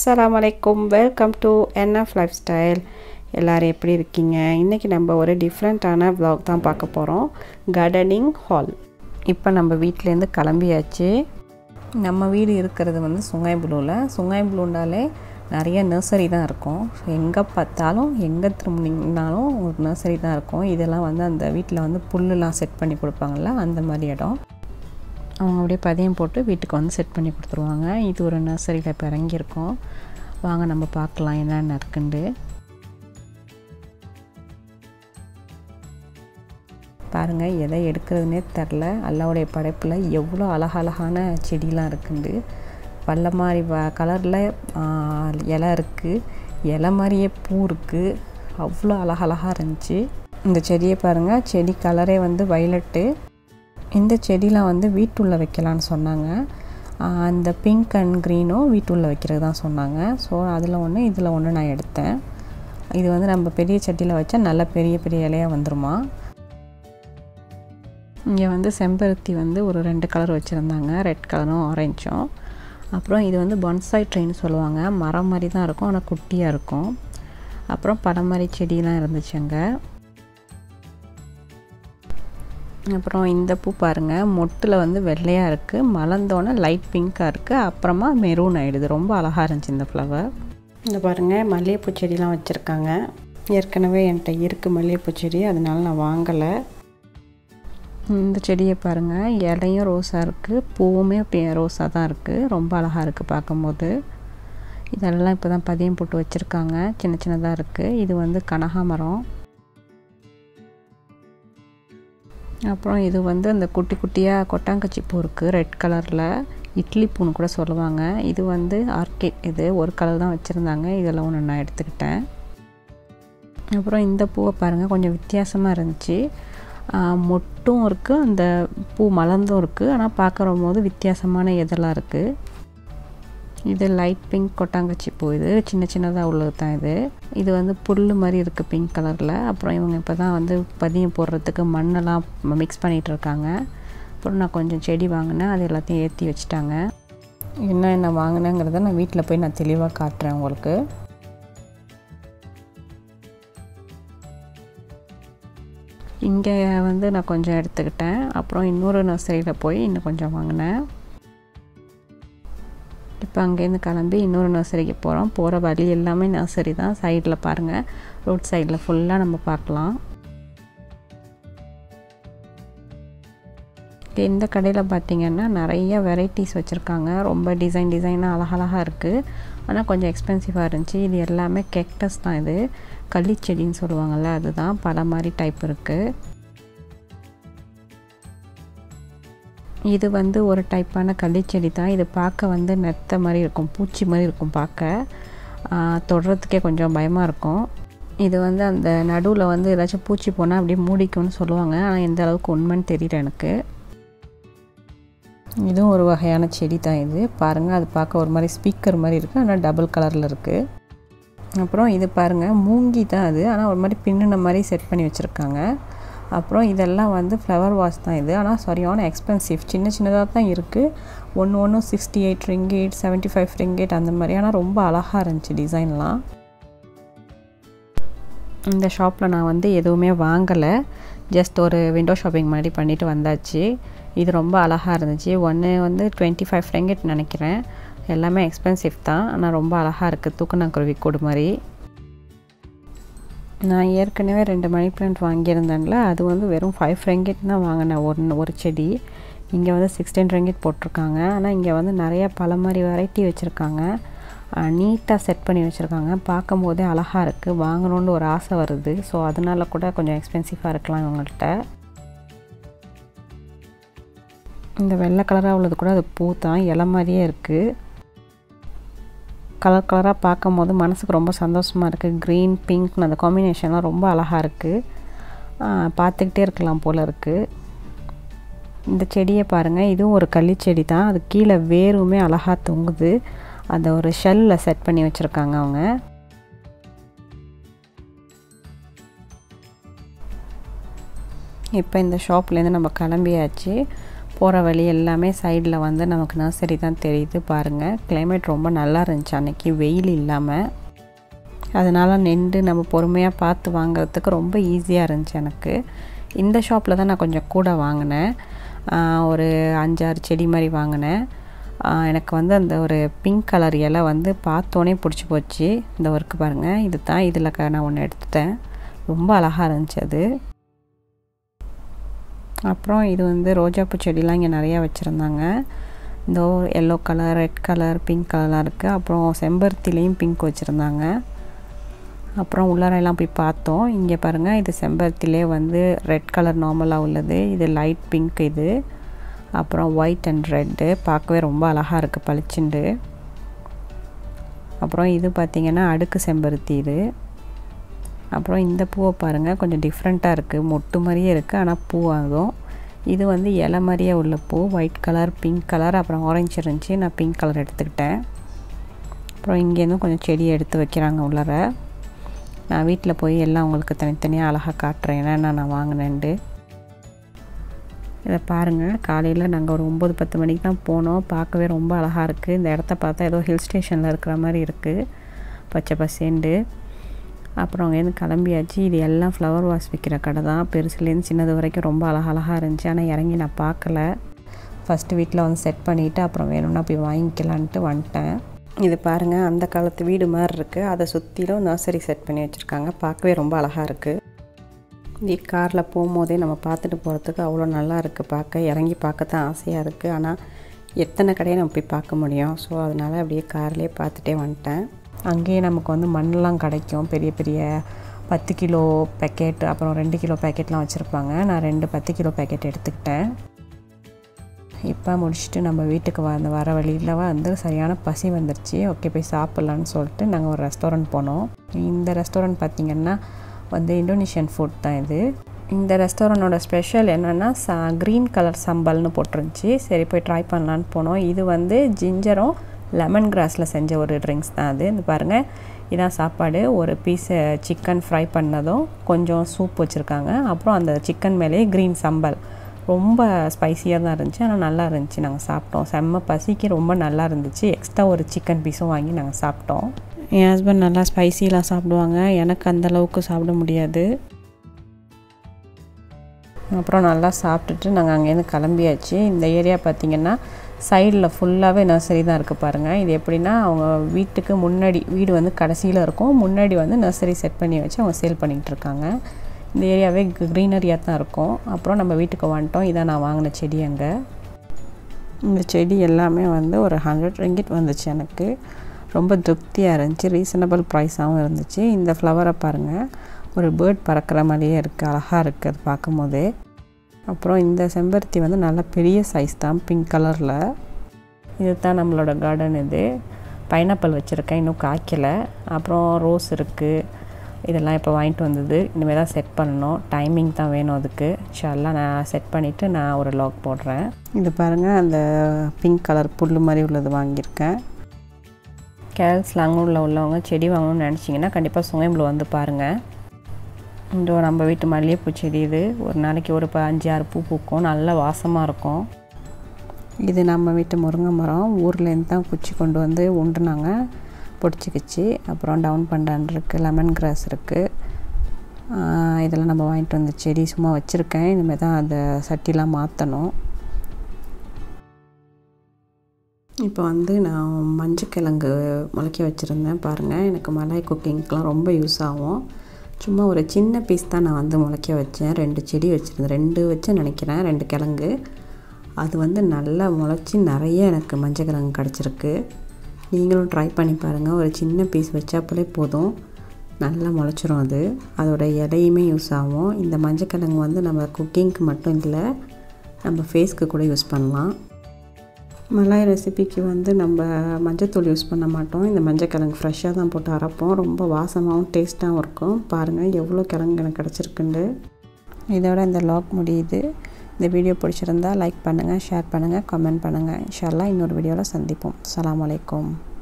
அஸ்ஸலாமு அலைக்கும் welcome to NF lifestyle எல்லோரும் எப்படி இருக்கீங்க இன்றைக்கி நம்ம ஒரு டிஃப்ரெண்ட்டான vlog தான் பார்க்க போகிறோம் கார்டனிங் ஹால் இப்போ நம்ம வீட்டிலேருந்து கிளம்பியாச்சு நம்ம வீடு இருக்கிறது வந்து சுங்காய்புலூவில் சுங்காய்புலூண்டாலே நிறைய நர்சரி தான் இருக்கும் எங்கே பார்த்தாலும் எங்கே திரும்பினீங்கனாலும் ஒரு நர்சரி தான் இருக்கும் இதெல்லாம் வந்து அந்த வீட்டில் வந்து புல்லுலாம் செட் பண்ணி கொடுப்பாங்கள்ல அந்த மாதிரி இடம் அவங்க அப்படியே பதியம் போட்டு வீட்டுக்கு வந்து செட் பண்ணி கொடுத்துருவாங்க இது ஒரு நர்சரியில் இப்போ இறங்கியிருக்கோம் வாங்க நம்ம பார்க்கலாம் என்னென்ன இருக்குண்டு பாருங்கள் எதை எடுக்கிறதுனே தெரில அல்லாவுடைய படைப்பில் எவ்வளோ அழகழகான செடிலாம் இருக்குண்டு வல்ல மாதிரி வ கலரில் இலை இருக்குது இலை மாதிரியே பூ இருக்குது அவ்வளோ அழகழகாக இருந்துச்சு இந்த செடியை பாருங்கள் செடி கலரே வந்து வைலட்டு இந்த செடிலாம் வந்து வீட்டுள்ள வைக்கலான்னு சொன்னாங்க அந்த பிங்க் அண்ட் க்ரீனும் வீட்டுள்ள வைக்கிறது தான் சொன்னாங்க ஸோ அதில் ஒன்று இதில் ஒன்று நான் எடுத்தேன் இது வந்து நம்ம பெரிய சட்டியில் வச்சா நல்ல பெரிய பெரிய இலையாக வந்துருமா இங்கே வந்து செம்பருத்தி வந்து ஒரு ரெண்டு கலர் வச்சுருந்தாங்க ரெட் கலரும் ஆரஞ்சும் அப்புறம் இது வந்து பன்சாய் ட்ரெயின் சொல்லுவாங்க மரம் மாதிரி தான் இருக்கும் ஆனால் குட்டியாக இருக்கும் அப்புறம் படம் மாதிரி செடியெலாம் இருந்துச்சு அங்கே அப்புறம் இந்த பூ பாருங்கள் மொட்டில் வந்து வெள்ளையாக இருக்குது மலர்ந்தோன்னே லைட் பிங்க்காக இருக்குது அப்புறமா மெரூன் ஆகிடுது ரொம்ப அழகாக இருந்துச்சு இந்த ஃப்ளவர் இந்த பாருங்கள் மல்லிகைப்பூ செடிலாம் வச்சுருக்காங்க ஏற்கனவே என்கிட்ட இருக்குது மல்லிகைப்பூ செடி அதனால நான் வாங்கலை இந்த செடியை பாருங்கள் இலையும் ரோஸாக இருக்குது பூவுமே ரோஸாக தான் இருக்குது ரொம்ப அழகாக இருக்குது பார்க்கும்போது இதெல்லாம் இப்போ தான் பதியம் போட்டு வச்சுருக்காங்க சின்ன சின்னதாக இருக்குது இது வந்து கனகாமரம் அப்புறம் இது வந்து அந்த குட்டி குட்டியாக கொட்டாங்கச்சி பூ இருக்குது ரெட் கலரில் இட்லி பூன்னு கூட சொல்லுவாங்க இது வந்து ஆர்கிட் இது ஒரு கலர் தான் வச்சுருந்தாங்க இதெல்லாம் ஒன்று நான் எடுத்துக்கிட்டேன் அப்புறம் இந்த பூவை பாருங்கள் கொஞ்சம் வித்தியாசமாக இருந்துச்சு மொட்டும் இருக்குது அந்த பூ மலர்ந்தும் இருக்குது ஆனால் பார்க்குற போது வித்தியாசமான இதெல்லாம் இருக்குது இது லைட் பிங்க் கொட்டாங்கச்சி பூ இது சின்ன சின்னதாக உள்ளது தான் இது இது வந்து புல் மாதிரி இருக்குது பிங்க் கலரில் அப்புறம் இவங்க இப்போ தான் வந்து பதியம் போடுறதுக்கு மண்ணெல்லாம் மிக்ஸ் பண்ணிகிட்டு இருக்காங்க அப்புறம் நான் கொஞ்சம் செடி வாங்கினேன் அது எல்லாத்தையும் ஏற்றி வச்சுட்டாங்க என்ன என்ன வாங்கினேங்கிறத நான் வீட்டில் போய் நான் தெளிவாக காட்டுறேன் உங்களுக்கு இங்கே வந்து நான் கொஞ்சம் எடுத்துக்கிட்டேன் அப்புறம் இன்னொரு நர்சரியில் போய் இன்னும் கொஞ்சம் வாங்கினேன் இப்போ அங்கேருந்து கிளம்பி இன்னொரு நர்சரிக்கு போகிறோம் போகிற வழி எல்லாமே நர்சரி தான் சைடில் பாருங்கள் ரோட் சைடில் ஃபுல்லாக நம்ம பார்க்கலாம் இந்த கடையில் பார்த்திங்கன்னா நிறைய வெரைட்டிஸ் வச்சுருக்காங்க ரொம்ப டிசைன் டிசைனாக அழகழகாக இருக்குது ஆனால் கொஞ்சம் எக்ஸ்பென்சிவாக இருந்துச்சு இது எல்லாமே கெக்டஸ் தான் இது கள்ளிச்செடின்னு சொல்லுவாங்கள்ல அதுதான் பல மாதிரி டைப் இருக்குது இது வந்து ஒரு டைப்பான கள்ளிச்செடி தான் இது பார்க்க வந்து நெத்த மாதிரி இருக்கும் பூச்சி மாதிரி இருக்கும் பார்க்க தொடுறதுக்கே கொஞ்சம் பயமாக இருக்கும் இது வந்து அந்த நடுவில் வந்து ஏதாச்சும் பூச்சி போனால் அப்படியே மூடிக்கும்னு சொல்லுவாங்க ஆனால் எந்த அளவுக்கு உண்மைன்னு தெரியல எனக்கு இதுவும் ஒரு வகையான செடி தான் இது பாருங்கள் அது பார்க்க ஒரு மாதிரி ஸ்பீக்கர் மாதிரி இருக்குது ஆனால் டபுள் கலரில் இருக்குது அப்புறம் இது பாருங்கள் மூங்கி தான் அது ஆனால் ஒரு மாதிரி பின்னின மாதிரி செட் பண்ணி வச்சுருக்காங்க அப்புறம் இதெல்லாம் வந்து ஃப்ளவர் வாஷ் தான் இது ஆனால் சரியான எக்ஸ்பென்சிவ் சின்ன சின்னதாக தான் இருக்குது ஒன்று ஒன்று sixty eight ringgit seventy five ringgit அந்த மாதிரி ஆனால் ரொம்ப அழகாக இருந்துச்சு டிசைன்லாம் இந்த ஷாப்பில் நான் வந்து எதுவுமே வாங்கலை ஜஸ்ட் ஒரு விண்டோ ஷாப்பிங் மாதிரி பண்ணிவிட்டு வந்தாச்சு இது ரொம்ப அழகாக இருந்துச்சு ஒன்று வந்து டுவெண்ட்டி ஃபைவ் ரிங்கெட் நினைக்கிறேன் எல்லாமே எக்ஸ்பென்சிவ் தான் ஆனால் ரொம்ப அழகாக இருக்குது தூக்கணாக்குருவி கூடு மாதிரி நான் ஏற்கனவே ரெண்டு மணி பிளான்ட் வாங்கியிருந்தேன்ல அது வந்து வெறும் ஃபைவ் ரெங்கெட் தான் வாங்கினேன் ஒன்று ஒரு செடி இங்கே வந்து சிக்ஸ்டீன் ரெங்கெட் போட்டிருக்காங்க ஆனால் இங்கே வந்து நிறைய பல மாதிரி வெரைட்டி வச்சுருக்காங்க நீட்டாக செட் பண்ணி வச்சுருக்காங்க பார்க்கும் போதே அழகாக இருக்குது வாங்கணுன்னு ஒரு ஆசை வருது ஸோ அதனால கூட கொஞ்சம் எக்ஸ்பென்சிவாக இருக்கலாம் இவங்கள்ட்ட இந்த வெள்ளை கலராக உள்ளது கூட அது பூ தான் இலை மாதிரியே இருக்குது கலர் கலராக பார்க்கும் போது மனசுக்கு ரொம்ப சந்தோஷமாக இருக்குது க்ரீன் பிங்க்னு அந்த காம்பினேஷன்லாம் ரொம்ப அழகாக இருக்குது பார்த்துக்கிட்டே இருக்கலாம் போல் இருக்குது இந்த செடியை பாருங்கள் இதுவும் ஒரு கள்ளிச்செடி தான் அது கீழே வேருமே அழகாக தொங்குது அந்த ஒரு ஷெல்லில் செட் பண்ணி வச்சுருக்காங்க அவங்க இப்போ இந்த ஷாப்லேருந்து நம்ம கிளம்பியாச்சு போகிற வழி எல்லாமே சைடில் வந்து நமக்கு நர்சரி தான் தெரியுது பாருங்கள் கிளைமேட் ரொம்ப நல்லா இருந்துச்சு அன்றைக்கி வெயில் இல்லாமல் அதனால் நின்று நம்ம பொறுமையாக பார்த்து வாங்குறதுக்கு ரொம்ப ஈஸியாக இருந்துச்சு எனக்கு இந்த ஷாப்பில் தான் நான் கொஞ்சம் கூட வாங்கினேன் ஒரு அஞ்சாறு செடி மாதிரி வாங்கினேன் எனக்கு வந்து அந்த ஒரு பிங்க் கலர் இலை வந்து பார்த்தோன்னே பிடிச்சி போச்சு இந்த ஒர்க்கு பாருங்கள் இது தான் இதில் நான் ஒன்று எடுத்துட்டேன் ரொம்ப அழகாக இருந்துச்சு அது அப்புறம் இது வந்து ரோஜாப்பூ செடிலாம் இங்கே நிறையா வச்சுருந்தாங்க இந்த yellow colour red colour pink கலர்லாம் இருக்குது அப்புறம் செம்பருத்திலையும் பிங்க் வச்சுருந்தாங்க அப்புறம் உள்ளாரெல்லாம் போய் பார்த்தோம் இங்கே பாருங்கள் இது செம்பருத்திலே வந்து ரெட் கலர் நார்மலாக உள்ளது இது லைட் பிங்க் இது அப்புறம் ஒயிட் அண்ட் ரெட்டு பார்க்கவே ரொம்ப அழகாக இருக்குது பளிச்சுண்டு அப்புறம் இது பார்த்திங்கன்னா அடுக்கு செம்பருத்தி இது அப்புறம் இந்த பூவை பாருங்கள் கொஞ்சம் டிஃப்ரெண்ட்டாக இருக்குது மொட்டு மாதிரியே இருக்குது ஆனால் பூ ஆகும் இது வந்து இலை மாதிரியே உள்ள பூ ஒயிட் கலர் பிங்க் கலர் அப்புறம் ஆரஞ்சு இருந்துச்சு நான் பிங்க் கலர் எடுத்துக்கிட்டேன் அப்புறம் இங்கேருந்தும் கொஞ்சம் செடி எடுத்து வைக்கிறாங்க உள்ளார நான் வீட்டில் போய் எல்லாம் உங்களுக்கு தனித்தனியாக அழகாக காட்டுறேன் என்னென்ன நான் வாங்கினேன்ட்டு இதை பாருங்கள் காலையில் நாங்கள் ஒரு ஒம்பது பத்து மணிக்கு தான் போனோம் பார்க்கவே ரொம்ப அழகாக இருக்குது இந்த இடத்த பார்த்தா ஏதோ ஹில் ஸ்டேஷனில் இருக்கிற மாதிரி இருக்குது பச்சை பசேண்டு அப்புறம் அங்கேருந்து கிளம்பியாச்சு இது எல்லாம் ஃப்ளவர் வாஷ் விற்கிற கடை தான் பெருசுலேருந்து சின்னது வரைக்கும் ரொம்ப அழகழகாக இருந்துச்சு ஆனால் இறங்கி நான் பார்க்கல ஃபஸ்ட்டு வீட்டில் வந்து செட் பண்ணிவிட்டு அப்புறம் வேணும்னா போய் வாங்கிக்கலான்ட்டு வந்துட்டேன் இது பாருங்கள் அந்த காலத்து வீடு மாதிரி இருக்குது அதை சுற்றிலும் நர்சரி செட் பண்ணி வச்சுருக்காங்க பார்க்கவே ரொம்ப அழகாக இருக்குது இது காரில் போகும்போதே நம்ம பார்த்துட்டு போகிறதுக்கு அவ்வளோ நல்லா இருக்குது பார்க்க இறங்கி பார்க்க தான் ஆசையாக இருக்குது ஆனால் எத்தனை கடையை நம்ம போய் பார்க்க முடியும் ஸோ அதனால் அப்படியே கார்லேயே பார்த்துட்டே வந்துட்டேன் அங்கேயே நமக்கு வந்து மண்ணெலாம் கிடைக்கும் பெரிய பெரிய பத்து கிலோ பேக்கெட் அப்புறம் ரெண்டு கிலோ பேக்கெட்லாம் வச்சுருப்பாங்க நான் ரெண்டு பத்து கிலோ பேக்கெட் எடுத்துக்கிட்டேன் இப்போ முடிச்சுட்டு நம்ம வீட்டுக்கு வந்த வர வழியில் வந்து சரியான பசி வந்துருச்சு ஓகே போய் சாப்பிட்லான்னு சொல்லிட்டு நாங்கள் ஒரு ரெஸ்டாரண்ட் போனோம் இந்த ரெஸ்டாரண்ட் பார்த்திங்கன்னா வந்து இந்தோனேஷியன் ஃபுட் தான் இது இந்த ரெஸ்டாரண்ட்டோட ஸ்பெஷல் என்னென்னா ச க்ரீன் கலர் சம்பல்னு போட்டிருந்துச்சி சரி போய் ட்ரை பண்ணலான்னு போனோம் இது வந்து ஜிஞ்சரும் லெமன் கிராஸில் செஞ்ச ஒரு ட்ரிங்க்ஸ் தான் அது இந்த பாருங்கள் இதான் சாப்பாடு ஒரு பீஸ் சிக்கன் ஃப்ரை பண்ணதும் கொஞ்சம் சூப் வச்சுருக்காங்க அப்புறம் அந்த சிக்கன் மேலேயே க்ரீன் சம்பல் ரொம்ப ஸ்பைஸியாக தான் இருந்துச்சு ஆனால் நல்லா இருந்துச்சு நாங்கள் சாப்பிட்டோம் செம்ம பசிக்கு ரொம்ப நல்லா இருந்துச்சு எக்ஸ்ட்ரா ஒரு சிக்கன் பீஸும் வாங்கி நாங்கள் சாப்பிட்டோம் என் ஹஸ்பண்ட் நல்லா ஸ்பைசிலாம் சாப்பிடுவாங்க எனக்கு அந்தளவுக்கு சாப்பிட முடியாது அப்புறம் நல்லா சாப்பிட்டுட்டு நாங்கள் அங்கேருந்து கிளம்பியாச்சு இந்த ஏரியா பார்த்திங்கன்னா சைடில் ஃபுல்லாகவே நர்சரி தான் இருக்குது பாருங்கள் இது எப்படின்னா அவங்க வீட்டுக்கு முன்னாடி வீடு வந்து கடைசியில் இருக்கும் முன்னாடி வந்து நர்சரி செட் பண்ணி வச்சு அவங்க சேல் பண்ணிகிட்டு இருக்காங்க இந்த ஏரியாவே க்ரீனரியாக தான் இருக்கும் அப்புறம் நம்ம வீட்டுக்கு வந்துட்டோம் இதான் நான் வாங்கின செடி அங்கே இந்த செடி எல்லாமே வந்து ஒரு ஹண்ட்ரட் ரிங்கிட் வந்துச்சு எனக்கு ரொம்ப திருப்தியாக இருந்துச்சு ரீசனபிள் ப்ரைஸாகவும் இருந்துச்சு இந்த ஃப்ளவரை பாருங்கள் ஒரு பேர்ட் பறக்கிற மாதிரியே இருக்குது அழகாக இருக்குது அது பார்க்கும்போதே அப்புறம் இந்த செம்பருத்தி வந்து நல்ல பெரிய சைஸ் தான் பிங்க் கலரில் இது தான் நம்மளோட கார்டன் இது பைனாப்பிள் வச்சுருக்கேன் இன்னும் காய்க்கலை அப்புறம் ரோஸ் இருக்குது இதெல்லாம் இப்போ வாங்கிட்டு வந்தது இனிமேல் தான் செட் பண்ணணும் டைமிங் தான் வேணும் அதுக்கு ஷால்லாம் நான் செட் பண்ணிவிட்டு நான் ஒரு லாக் போடுறேன் இது பாருங்கள் அந்த பிங்க் கலர் புல் மாதிரி உள்ளது வாங்கியிருக்கேன் கேரள்ஸ் லாங்கூரில் உள்ளவங்க செடி வாங்கணும்னு நினச்சிங்கன்னா கண்டிப்பாக சுயம்பில் வந்து பாருங்கள் இந்த நம்ம வீட்டு மல்லிகைப்பூ செடி இது ஒரு நாளைக்கு ஒரு ப அஞ்சு ஆறு பூ பூக்கும் நல்ல வாசமாக இருக்கும் இது நம்ம வீட்டு முருங்கை மரம் ஊர்லேருந்து தான் குச்சி கொண்டு வந்து உண்டுனாங்க பிடிச்சிக்கிச்சு அப்புறம் டவுன் பண்டான் இருக்குது லெமன் கிராஸ் இருக்குது இதெல்லாம் நம்ம வாங்கிட்டு வந்த செடி சும்மா வச்சுருக்கேன் இனிமேல் தான் அந்த சட்டிலாம் மாற்றணும் இப்போ வந்து நான் மஞ்சக்கிழங்கு முளைக்க வச்சுருந்தேன் பாருங்கள் எனக்கு மலாய் குக்கிங்க்கெலாம் ரொம்ப யூஸ் ஆகும் சும்மா ஒரு சின்ன பீஸ் தான் நான் வந்து முளைக்க வச்சேன் ரெண்டு செடி வச்சுருந்தேன் ரெண்டு வச்சு நினைக்கிறேன் ரெண்டு கிழங்கு அது வந்து நல்லா முளைச்சி நிறைய எனக்கு மஞ்சள் கிழங்கு கிடச்சிருக்கு நீங்களும் ட்ரை பண்ணி பாருங்கள் ஒரு சின்ன பீஸ் வச்சாப்புலே போதும் நல்லா முளைச்சிரும் அது அதோட இலையுமே யூஸ் ஆகும் இந்த மஞ்சக்கிழங்கு வந்து நம்ம குக்கிங்க்கு மட்டும் இல்லை நம்ம ஃபேஸ்க்கு கூட யூஸ் பண்ணலாம் மலாய் ரெசிபிக்கு வந்து நம்ம மஞ்சத்தூள் யூஸ் பண்ண மாட்டோம் இந்த மஞ்சக்கிழங்கு ஃப்ரெஷ்ஷாக தான் போட்டு அரைப்போம் ரொம்ப வாசமாகவும் டேஸ்ட்டாகவும் இருக்கும் பாருங்கள் எவ்வளோ கிழங்கு எனக்கு கிடச்சிருக்குண்டு இதோட இந்த லாக் முடியுது இந்த வீடியோ பிடிச்சிருந்தா லைக் பண்ணுங்கள் ஷேர் பண்ணுங்கள் கமெண்ட் பண்ணுங்கள் இன்ஷால்லா இன்னொரு வீடியோவில் சந்திப்போம் அலாம் வலைக்கம்